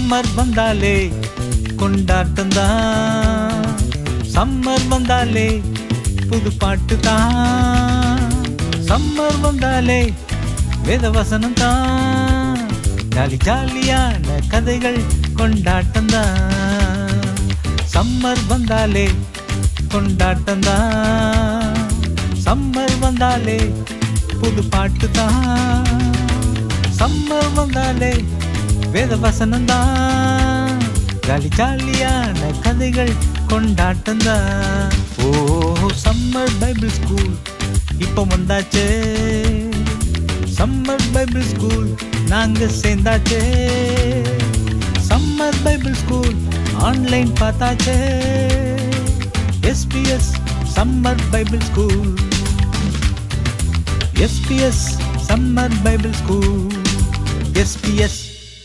summer வந்தாலே கொண்டாட்டம் தான் சம்மர் வந்தாலே புது பாட்டு தான் சம்மர் வந்தாலே வேத வசனம் தான் ஜாலி ஜாலியான கதைகள் கொண்டாட்டம் தான் சம்மர் வந்தாலே கொண்டாட்டம் தான் சம்மர் வந்தாலே புது பாட்டு தான் சம்மர் வந்தாலே வேத வசனம் தான் ஜாலி ஜாலியான கதைகள் கொண்டாட்டம் தான் ஓ சம்மர் பைபிள் ஸ்கூல் இப்போ வந்தாச்சே சம்மர் பைபிள் ஸ்கூல் நாங்க சேர்ந்தாச்சே சம்மர் பைபிள் ஸ்கூல் ஆன்லைன் பார்த்தாச்சே SPS summer Bible school SPS summer Bible school SPS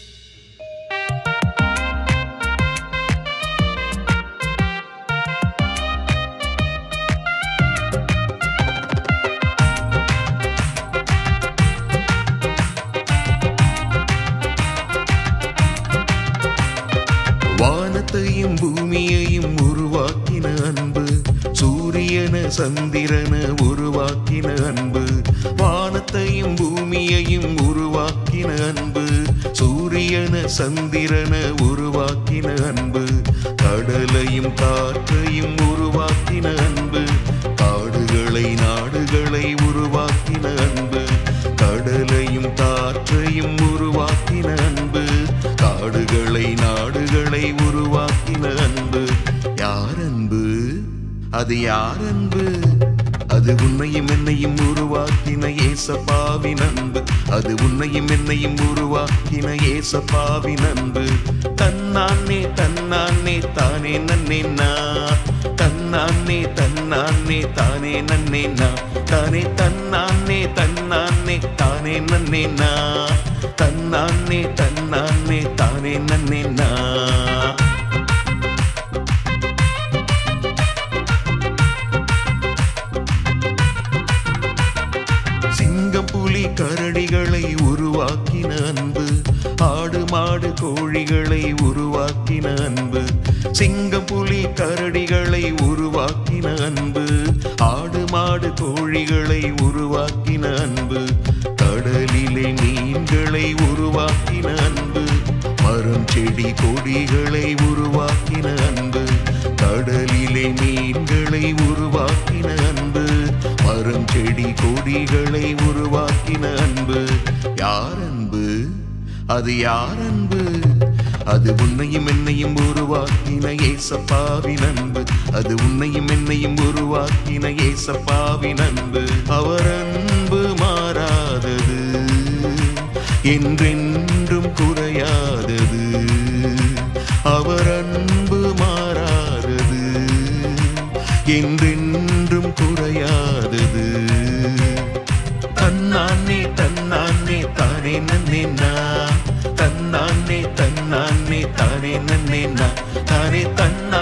வானத்தையும் பூமியையும் உருவாக்கின அன்பு சூரியன சந்திரன உருவாக்கின அன்பு வானத்தையும் பூமியையும் உருவாக்கின அன்பு சூரியன சந்திரன உருவாக்கின அன்பு கடலையும் காற்றையும் உருவாக்கின அன்பு காடுகளை நாடுகளை உருவாக்கின அன்பு கடலையும் காற்றையும் உருவாக்கின அன்பு காடுகளை நாடுகளை உருவாக்கின அன்பு யார் அன்பு அது யார் அன்பு அது உன்னையும் என்னையும் உருவாக்கின ஏசப்பாவின் அன்பு அது உன்னையும் என்னையும் உருவாக்கின ஏசப்பாவின் அன்பு தன்னானே தன்னானே தானே நன்னேன்னா தன்னானே தன்னானே தானே நன்னேன்னா தானே தன்னானே தன்னானே தானே நன்னேன்னா தன்னானே தன்னானே தானே நன்னேன்னா சிங்கம் புலி கரடிகளை உருவாக்கின அன்பு ஆடு மாடு கோழிகளை உருவாக்கின அன்பு சிங்கம் புலி கரடிகளை உருவாக்கின அன்பு ஆடு மாடு கோழிகளை உருவாக்கின அன்பு கடலிலே மீன்களை உருவாக்கின அன்பு மரம் செடி கொடிகளை உருவாக்கின அன்பு கடலிலே மீன்களை உருவாக்கின அன்பு மரம் செடி கொடிகளை உருவாக்கின அன்பு யார் அன்பு அது யார் அன்பு அது உன்னையும் என்னையும் உருவாக்கின ஏசப்பாவின் அன்பு அது உன்னையும் என்னையும் உருவாக்கின ஏசப்பாவின் அன்பு அவர் அன்பு மாறாதது என்றென்றும் குறையாதது அவர் அன்பு மாறாதது என்றென்றும் குறையாதது தன்னானே தன்னானே தானே நன்னேனா தன்னானே தன்னானே தானே நன்னேனா தானே தன்னா